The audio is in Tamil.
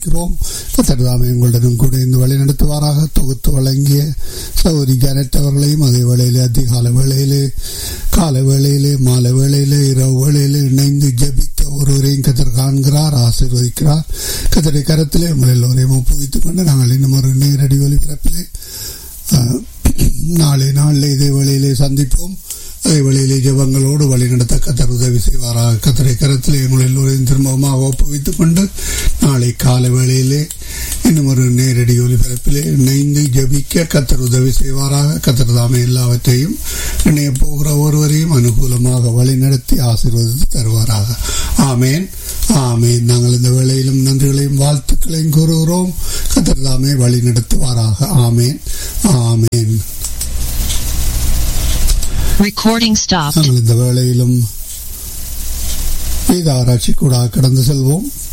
ஆசிர்வதிக்கிறோம் கத்தர்தாமே உங்களுடனும் கூட இந்த வழி நடத்துவாராக தொகுத்து வழங்கிய சௌரி ஜானட் அவர்களையும் அதே வேளையிலே அதிகால வேளையிலே கால வேளையிலே மாலை வேளையிலே இரவு வேளையிலே இணைந்து ஜபித்த ஒருவரையும் கத்தர் காண்கிறார் ஆசீர்வதிக்கிறார் கத்தரை கரத்திலே உங்கள் எல்லோரையும் ஒப்புவித்துக் கொண்டு நாங்கள் இன்னும் ஒரு நேரடி ஒலிபரப்பிலே அஹ், நாளை நாளில் இதே வேளையிலே சந்திப்போம் அதே வேளையிலே ஜெபங்களோடு வழிநடத்த கத்தர் உதவி செய்வாராக கத்தரை கரத்தில் எங்கள் எல்லோரையும் திரும்பமாக ஒப்புவித்துக் கொண்டு நாளை காலை வேளையிலே இன்னும் ஒரு நேரடி ஒலிபரப்பிலே இணைந்து ஜபிக்க கத்தர் உதவி செய்வாராக கத்தர் தாமே எல்லாவற்றையும் இணைய போகிற ஒருவரையும் அனுகூலமாக வழிநடத்தி ஆசீர்வதித்து தருவாராக ஆமேன் ஆமேன் நாங்கள் இந்த வேளையிலும் நன்றிகளையும் வாழ்த்துக்களையும் கூறுகிறோம் கத்தர் தாமே வழி நடத்துவாராக ஆமேன் ஆமேன் Recording stopped. நாங்கள் இந்த வேளையிலும் வேத ஆராய்ச்சி கூட கடந்து செல்வோம்